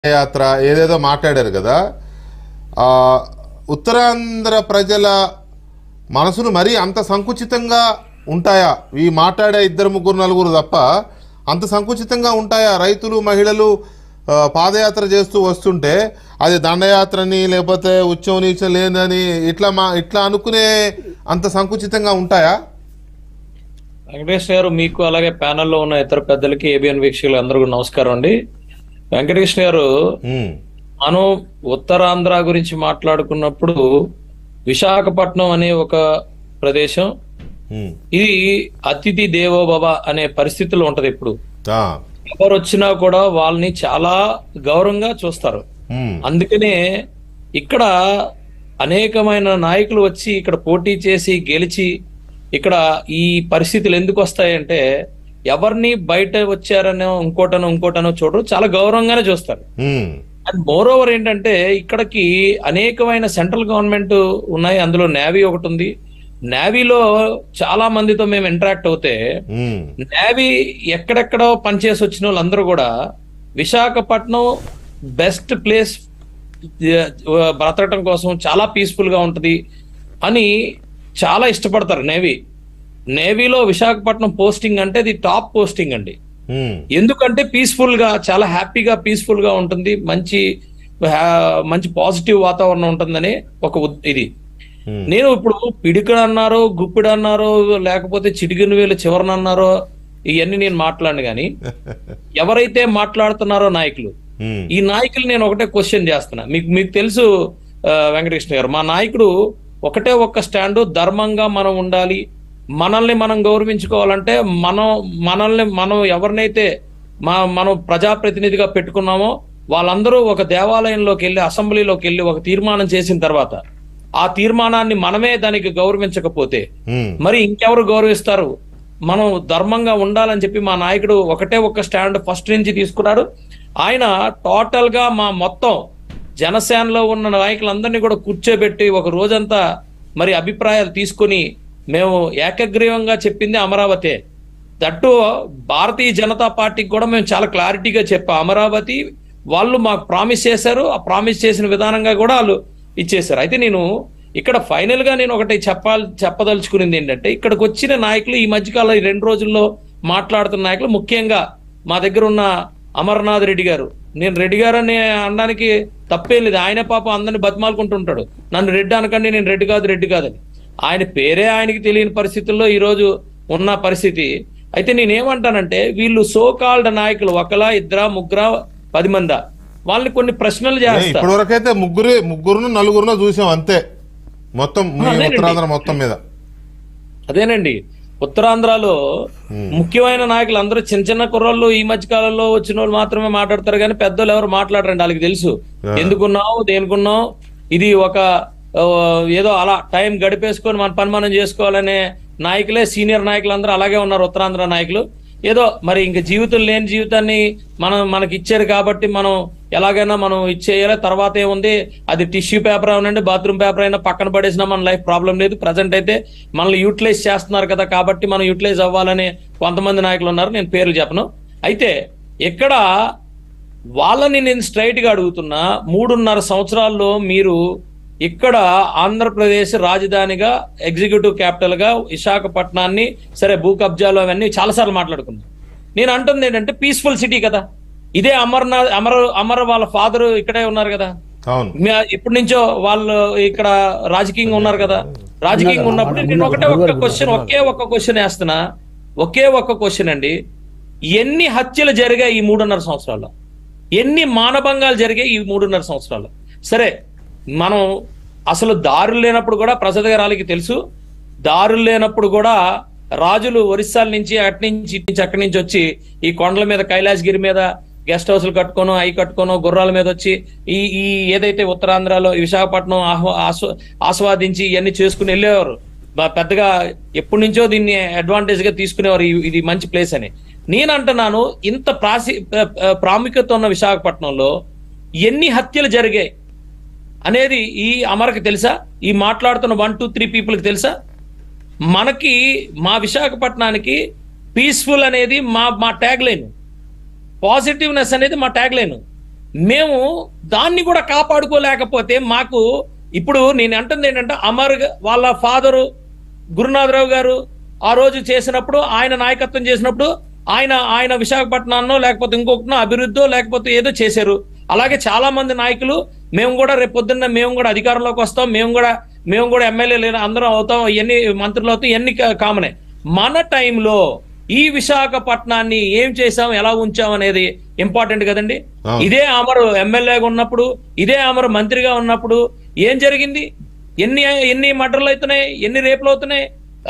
యాత్ర ఏదేదో మాట్లాడారు కదా ఆ, ఉత్తరాంధ్ర ప్రజల మనసులు మరీ అంత సంకుచితంగా ఉంటాయా ఈ మాట్లాడే ఇద్దరు ముగ్గురు నలుగురు తప్ప అంత సంకుచితంగా ఉంటాయా రైతులు మహిళలు ఆ, పాదయాత్ర చేస్తూ వస్తుంటే అది దండయాత్రని లేకపోతే ఉచ్చం నీచం లేదని ఇట్లా మా ఇట్లా అనుకునే అంత సంకుచితంగా ఉంటాయా వెంకటేష్ గారు మీకు అలాగే ప్యానెల్లో ఉన్న ఇతర పెద్దలకి ఏబిఎన్ వీక్షకులు అందరికీ నమస్కారం అండి వెంకటేష్ గారు ఉమ్, మనం ఉత్తరాంధ్ర గురించి మాట్లాడుకున్నప్పుడు విశాఖపట్నం అనే ఒక ప్రదేశం ఉమ్, ఇది అతిథి దేవో భవ అనే పరిస్థితిలో ఉంటది ఇప్పుడు ఆ, ఎవరు వచ్చినా కూడా వాళ్ళని చాలా గౌరవంగా చూస్తారు ఉమ్, అందుకనే ఇక్కడ అనేకమైన నాయకులు వచ్చి ఇక్కడ పోటీ చేసి గెలిచి ఇక్కడ ఈ పరిస్థితులు ఎందుకు వస్తాయంటే ఎవరిని బయట వచ్చారనో ఇంకోటనో ఇంకోటనో చూడరు చాలా గౌరవంగానే చూస్తారు ఉమ్, అండ్ మోర్ ఓవర్ ఏంటంటే ఇక్కడికి అనేకమైన సెంట్రల్ గవర్నమెంట్ ఉన్నాయి అందులో నేవీ ఒకటి ఉంది నేవీలో చాలా మందితో మేము ఇంటరాక్ట్ అవుతే ఉమ్, నేవీ ఎక్కడెక్కడో పనిచేసి వచ్చిన వాళ్ళందరూ కూడా విశాఖపట్నం బెస్ట్ ప్లేస్ బ్రతకటం కోసం చాలా పీస్ఫుల్ గా ఉంటది అని చాలా ఇష్టపడతారు నేవీ నేవీలో విశాఖపట్నం పోస్టింగ్ అంటే ఇది టాప్ పోస్టింగ్ అండి ఉమ్, ఎందుకంటే పీస్ఫుల్ గా చాలా హ్యాపీగా పీస్ఫుల్ గా ఉంటుంది మంచి హా- మంచి పాజిటివ్ వాతావరణం ఉంటుందని ఒక ఉద్- ఇది ఉమ్, నేను ఇప్పుడు పిడికడు అన్నారో గుప్పిడు అన్నారో లేకపోతే చిటికిన వేలు చివరన అన్నారో ఇవన్నీ నేను మాట్లాడను కానీ ఎవరైతే మాట్లాడుతున్నారో నాయకులు ఉమ్, ఈ నాయకులు నేను ఒకటే క్వశ్చన్ చేస్తున్నా మీకు మీకు తెలుసు ఆ, వెంకటకృష్ణ గారు మా నాయకుడు ఒకటే ఒక్క స్టాండ్ ధర్మంగా మనం ఉండాలి మనల్ని మనం గౌరవించుకోవాలంటే మనం మనల్ని మనం ఎవరినైతే మా మనం ప్రజాప్రతినిధిగా పెట్టుకున్నామో వాళ్ళందరూ ఒక దేవాలయంలోకి వెళ్ళి అసెంబ్లీలోకి వెళ్ళి ఒక తీర్మానం చేసిన తర్వాత ఆ తీర్మానాన్ని మనమే దానికి గౌరవించకపోతే ఉమ్, మరి ఇంకెవరు గౌరవిస్తారు మనం ధర్మంగా ఉండాలని చెప్పి మా నాయకుడు ఒకటే ఒక్క స్టాండ్ ఫస్ట్ నుంచి తీసుకున్నాడు ఆయన టోటల్ గా మా మొత్తం జనసేనలో ఉన్న నాయకులందరినీ కూడా కూర్చోబెట్టి ఒక రోజంతా మరి అభిప్రాయాలు తీసుకొని మేము ఏకగ్రీవంగా చెప్పింది అమరావతి దట్టు భారతీయ జనతా పార్టీకి కూడా మేము చాలా క్లారిటీగా చెప్పాం అమరావతి వాళ్ళు మాకు ప్రామిస్ చేశారు ఆ ప్రామిస్ చేసిన విధానంగా కూడా వాళ్ళు ఇచ్చేశారు అయితే నేను ఇక్కడ ఫైనల్ గా నేను ఒకటి చెప్పాలి చెప్పదలుచుకునేది ఏంటంటే ఇక్కడికి వచ్చిన నాయకులు ఈ మధ్యకాలం ఈ రెండు రోజుల్లో మాట్లాడుతున్న నాయకులు ముఖ్యంగా మా దగ్గర ఉన్న అమర్నాథ్ రెడ్డి గారు నేను రెడ్డి గారు అని అనడానికి తప్పేం లేదు ఆయన పాపం అందరిని బతిమాలుకుంటుంటాడు నన్ను రెడ్డి అనకండి నేను రెడ్డి కాదు రెడ్డి కాదని ఆయన పేరే ఆయనకి తెలియని పరిస్థితుల్లో ఈ రోజు ఉన్న పరిస్థితి అయితే నేనేమంటానంటే వీళ్ళు సో కాల్డ్ నాయకులు ఒకలా ఇద్దరా ముగ్గురా పది మందా వాళ్ళని కొన్ని ప్రశ్నలు చేస్తారు ఇప్పటి వరకైతే ముగ్గురు ముగ్గురును నలుగురును చూసాం అంతే మొత్తం మీ అదేనండి. ఉత్తరాంధ్ర మొత్తం మీద అదేనండి ఉత్తరాంధ్రలో ముఖ్యమైన నాయకులు అందరూ చిన్న చిన్న కుర్రోళ్ళు ఈ మధ్య కాలంలో వచ్చిన వాళ్ళు మాత్రమే మాట్లాడతారు కానీ పెద్దోళ్ళు ఎవరు మాట్లాడరండి వాళ్ళకి తెలుసు Yeah. ఎందుకున్నావు దేనికున్నావు ఇది ఒక ఆ, ఏదో అలా టైం గడిపేసుకొని మన పని మనం చేసుకోవాలనే నాయకులే సీనియర్ నాయకులు అందరూ అలాగే ఉన్నారు ఉత్తరాంధ్ర నాయకులు ఏదో మరి ఇంక జీవితం లేని జీవితాన్ని మనం మనకి ఇచ్చారు కాబట్టి మనం ఎలాగైనా మనం ఇచ్చేయాలి తర్వాత ఏముంది అది టిష్యూ పేపర్ అవునండి బాత్రూమ్ పేపర్ అయినా పక్కన పడేసినా మన లైఫ్ ప్రాబ్లం లేదు ప్రజెంట్ అయితే మనల్ని యూటిలైజ్ చేస్తున్నారు కదా కాబట్టి మనం యూటిలైజ్ అవ్వాలని కొంతమంది నాయకులు ఉన్నారు నేను పేర్లు చెప్పను అయితే ఇక్కడ వాళ్ళని నేను స్ట్రైట్ గా అడుగుతున్నా మూడున్నర సంవత్సరాల్లో మీరు ఇక్కడ ఆంధ్రప్రదేశ్ రాజధానిగా ఎగ్జిక్యూటివ్ క్యాపిటల్ గా విశాఖపట్నాన్ని సరే భూ కబ్జాలు అవన్నీ చాలాసార్లు మాట్లాడుకున్నాం నేను అంటుంది ఏంటంటే పీస్ఫుల్ సిటీ కదా ఇదే అమర్నాథ్ అమర అమర్ వాళ్ళ ఫాదర్ ఇక్కడే ఉన్నారు కదా అవును మే- ఎప్పటి నుంచో వాళ్ళు ఇక్కడ రాజకీయంగా ఉన్నారు కదా రాజకీయంగా ఉన్నప్పుడు నేను ఒకటే ఒక్క క్వశ్చన్ ఒకే ఒక్క క్వశ్చన్ వేస్తున్నా ఒకే ఒక్క క్వశ్చన్ అండి ఎన్ని హత్యలు జరిగాయి ఈ మూడున్నర సంవత్సరాల్లో ఎన్ని మానభంగాలు జరిగాయి ఈ మూడున్నర సంవత్సరాల్లో సరే మనం అసలు దారులు లేనప్పుడు కూడా ప్రసాద్ గారు వాళ్ళకి తెలుసు దారులు లేనప్పుడు కూడా రాజులు ఒరిస్సాల నుంచి అటు నుంచి ఇటు నుంచి అక్కడి నుంచి వచ్చి ఈ కొండల మీద కైలాసగిరి మీద గెస్ట్ హౌస్లు కట్టుకోను అవి కట్టుకోను గుర్రాల మీద వచ్చి ఈ ఈ ఏదైతే ఉత్తరాంధ్రలో ఈ విశాఖపట్నం ఆహ్వా ఆస్వా- ఆస్వాదించి ఇవన్నీ చేసుకుని వెళ్ళేవారు బా- పెద్దగా ఎప్పటి నుంచో దీన్ని అడ్వాంటేజ్ గా తీసుకునేవారు ఈ- ఇది మంచి ప్లేస్ అని నేను అంటున్నాను ఇంత ప్రాసి ప్ర- ప్ర- ప్రాముఖ్యత ఉన్న విశాఖపట్నంలో ఎన్ని హత్యలు జరిగాయి అనేది ఈ అమరకి తెలుసా ఈ మాట్లాడుతున్న వన్ టూ త్రీ పీపుల్కి తెలుసా మనకి మా విశాఖపట్నానికి పీస్ఫుల్ అనేది మా మా ట్యాగ్ లైన్ పాజిటివ్నెస్ అనేది మా ట్యాగ్ లైన్ మేము దాన్ని కూడా కాపాడుకోలేకపోతే మాకు ఇప్పుడు నేను అంటుంది ఏంటంటే అమర్ గ- వాళ్ళ ఫాదరు గురునాథరావు గారు ఆ రోజు చేసినప్పుడు ఆయన నాయకత్వం చేసినప్పుడు ఆయన ఆయన విశాఖపట్నాన్నో లేకపోతే ఇంకొకటినో అభివృద్ధో లేకపోతే ఏదో చేశారు అలాగే చాలా మంది నాయకులు మేము కూడా రేపు పొద్దున్న మేము కూడా అధికారంలోకి వస్తాం మేము కూడా మేము కూడా ఎమ్మెల్యేలు అందరం అవుతాం ఇవన్నీ మంత్రులు అవుతాం ఇవన్నీ కా- కామనే మన టైంలో ఈ విశాఖపట్నాన్ని ఏం చేసాం ఎలా ఉంచాం అనేది ఇంపార్టెంట్ కదండి అవును. ఇదే అమరు ఎమ్మెల్యేగా ఉన్నప్పుడు ఇదే అమరు మంత్రిగా ఉన్నప్పుడు ఏం జరిగింది ఎన్ని ఎన్ని మర్డర్లు అవుతున్నాయి ఎన్ని రేపులు అవుతున్నాయి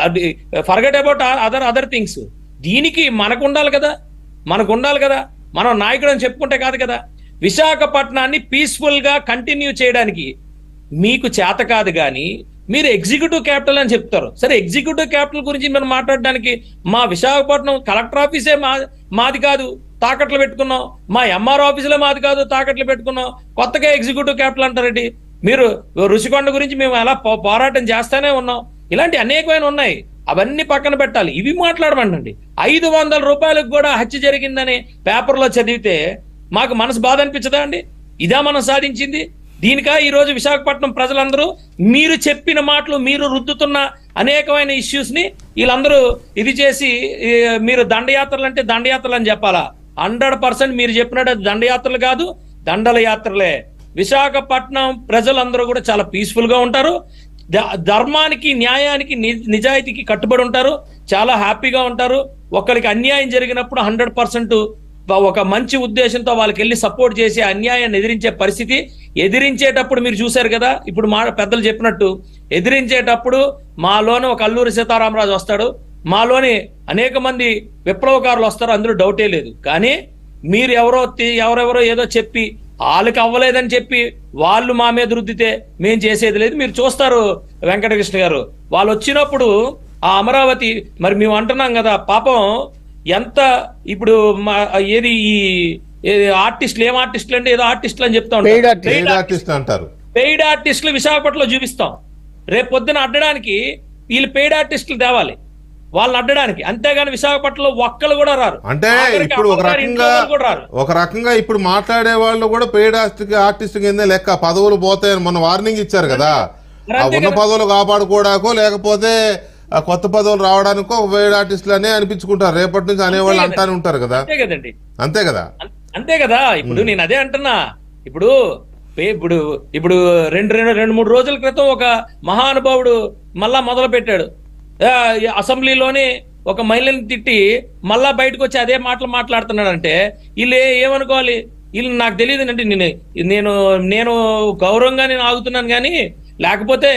forget about other other things దీనికి మనకు ఉండాలి కదా మనకు ఉండాలి కదా మనం నాయకుడు అని చెప్పుకుంటే కాదు కదా విశాఖపట్నాన్ని పీస్ఫుల్ గా కంటిన్యూ చేయడానికి మీకు చేత కాదు కానీ మీరు ఎగ్జిక్యూటివ్ క్యాపిటల్ అని చెప్తారు సరే ఎగ్జిక్యూటివ్ క్యాపిటల్ గురించి మనం మాట్లాడడానికి మా విశాఖపట్నం కలెక్టర్ ఆఫీసే మా మాది కాదు తాకట్లు పెట్టుకున్నాం మా ఎంఆర్ ఆఫీసులో మాది కాదు తాకట్లు పెట్టుకున్నాం కొత్తగా ఎగ్జిక్యూటివ్ క్యాపిటల్ అంటారండి మీరు రుషికొండ గురించి మేము ఎలా పో- పోరాటం చేస్తానే ఉన్నాం ఇలాంటి అనేకమైన ఉన్నాయి అవన్నీ పక్కన పెట్టాలి ఇవి మాట్లాడమండి ఐదు వందల రూపాయలకు కూడా హత్య జరిగిందని పేపర్లో చదివితే మాకు మనసు బాధ అనిపించదా అండి ఇదా మనం సాధించింది దీనికా ఈ రోజు విశాఖపట్నం ప్రజలందరూ మీరు చెప్పిన మాటలు మీరు రుద్దుతున్న అనేకమైన ఇష్యూస్ ని వీళ్ళందరూ ఇది చేసి ఈ, మీరు దండయాత్రలు అంటే దండయాత్రలు అని చెప్పాలా హండ్రెడ్ పర్సెంట్ మీరు చెప్పినట్టు అది దండయాత్రలు కాదు దండల యాత్రలే విశాఖపట్నం ప్రజలందరూ కూడా చాలా పీస్ఫుల్ గా ఉంటారు ద- ధర్మానికి న్యాయానికి ని- నిజాయితీకి కట్టుబడి ఉంటారు చాలా హ్యాపీగా ఉంటారు ఒకరికి అన్యాయం జరిగినప్పుడు హండ్రెడ్ పర్సెంట్ ఒక మంచి ఉద్దేశంతో వాళ్ళకి వెళ్ళి సపోర్ట్ చేసి ఆ అన్యాయాన్ని ఎదిరించే పరిస్థితి ఎదిరించేటప్పుడు మీరు చూశారు కదా ఇప్పుడు మా పెద్దలు చెప్పినట్టు ఎదిరించేటప్పుడు మాలోనే ఒక అల్లూరి సీతారామరాజు వస్తాడు మాలోని అనేక మంది విప్లవకారులు వస్తారు అందులో డౌటే లేదు కానీ మీరు ఎవరో తి- ఎవరెవరో ఏదో చెప్పి వాళ్ళకి అవ్వలేదని చెప్పి వాళ్ళు మా మీద రుద్దితే మేం చేసేది లేదు మీరు చూస్తారు వెంకటకృష్ణ గారు వాళ్ళు వచ్చినప్పుడు ఆ అమరావతి మరి మేము అంటున్నాం కదా పాపం ఎంత ఇప్పుడు మా ఏది ఈ ఏది ఆర్టిస్టులు ఏం ఆర్టిస్టులు అంటే ఏదో ఆర్టిస్టులు అని చెప్తా Paid ఉంటారు artist. పెయిడ్ ఆర్టిస్ట్ అంటారు పెయిడ్ ఆర్టిస్టులు విశాఖపట్నంలో చూపిస్తాం రేపు పొద్దున అడ్డడానికి వీళ్ళు పెయిడ్ ఆర్టిస్టులు తేవాలి వాళ్ళని అడ్డడానికి అంతేగాని విశాఖపట్నంలో ఒక్కలు కూడా రారు అంటే ఆఖరికి ఇప్పుడు ఒక అమ్మగారి ఇంట్లో రకంగా వాళ్ళు కూడా రారు ఒక రకంగా ఇప్పుడు మాట్లాడే వాళ్ళు కూడా పెయిడ్ ఆర్టిస్ట్ ఆర్టిస్ట్ కింద లెక్క పదవులు పోతాయని మొన్న వార్నింగ్ ఇచ్చారు కదా మరి ఆ అంతే ఉన్న కదా. పదవులు కాపాడుకోవడాకో లేకపోతే ఆ కొత్త పదవులు రావడానికో పెయిడ్ ఆర్టిస్టులు అనే అనిపించుకుంటారు రేపటి నుంచి అనేవాళ్ళు అంతే కదా. అంటానే ఉంటారు కదా అంతే కదండి అంతే కదా అం- అంతే కదా ఇప్పుడు నేను అదే అంటున్నా ఇప్పుడు పే- ఇప్పుడు ఇప్పుడు రెండు రెండు రెండు మూడు రోజుల క్రితం ఒక మహానుభావుడు మళ్ళా మొదలు పెట్టాడు ఆ, ఈ అసెంబ్లీలోనే ఒక మహిళని తిట్టి మళ్ళా బయటకు వచ్చి అదే మాటలు మాట్లాడుతున్నాడంటే వీళ్ళు ఏ- ఏమనుకోవాలి వీళ్ళు నాకు తెలియదు అంటే నేను నేను నేను గౌరవంగా నేను ఆగుతున్నాను కానీ లేకపోతే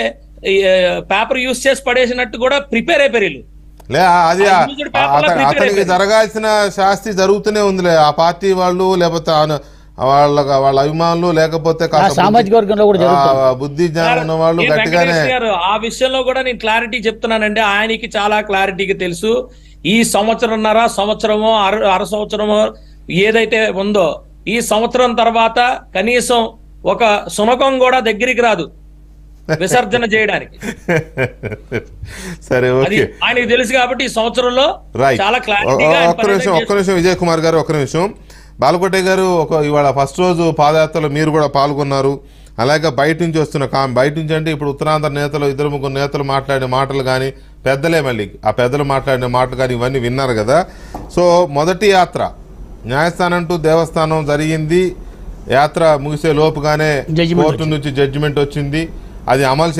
పేపర్ యూస్ చేసి పడేసినట్టు కూడా ప్రిపేర్ అయిపోయారు వీళ్ళు లే ఆ- అది ఆ- ఆ used paper లా అత- prepare అతనికి అయిపోయింది. జరగాల్సిన శాస్తి జరుగుతూనే ఉందిలే ఆ పార్టీ వాళ్ళు లేకపోతే ఆయన- వాళ్ళ వాళ్ళ అభిమానులు లేకపోతే ఆ కాస్త సామాజిక వర్గంలో కూడా బుద్ధి- జరుగుతుంది ఆ, బుద్ధి జ్ఞానం ఉన్న వాళ్ళు నేను గట్టిగానే వెంకటేష్ గారు ఆ విషయంలో కూడా నేను క్లారిటీ చెప్తున్నానండి ఆయనకి చాలా క్లారిటీగా తెలుసు ఈ సంవత్సరంన్నర సంవత్సరమో అర అర సంవత్సరమో ఏదైతే ఉందో ఈ సంవత్సరం తర్వాత కనీసం ఒక సునకం కూడా దగ్గరికి రాదు విసర్జన చేయడానికి సరే అది ఓకే ఆయనకి తెలుసు కాబట్టి ఈ సంవత్సరంలో రైట్ చాలా క్లారిటీగా ఆయన ఒక్క నిమిషం పర్యటన ఒక్క నిమిషం విజయ్ కుమార్ గారు ఒక్క నిమిషం బాలకోటే గారు ఒక ఇవాళ ఫస్ట్ రోజు పాదయాత్రలో మీరు కూడా పాల్గొన్నారు అలాగే బయట నుంచి వస్తున్న కా బయట నుంచి అంటే ఇప్పుడు ఉత్తరాంధ్ర నేతలు ఇద్దరు ముగ్గురు నేతలు మాట్లాడిన మాటలు కానీ పెద్దలే మళ్ళీ ఆ పెద్దలు మాట్లాడిన మాటలు కానీ ఇవన్నీ విన్నారు కదా సో మొదటి యాత్ర న్యాయస్థానం టు దేవస్థానం జరిగింది యాత్ర ముగిసే లోపుగానే Judgment కోర్టు నుంచి జడ్జిమెంట్ వచ్చింది అది అమలు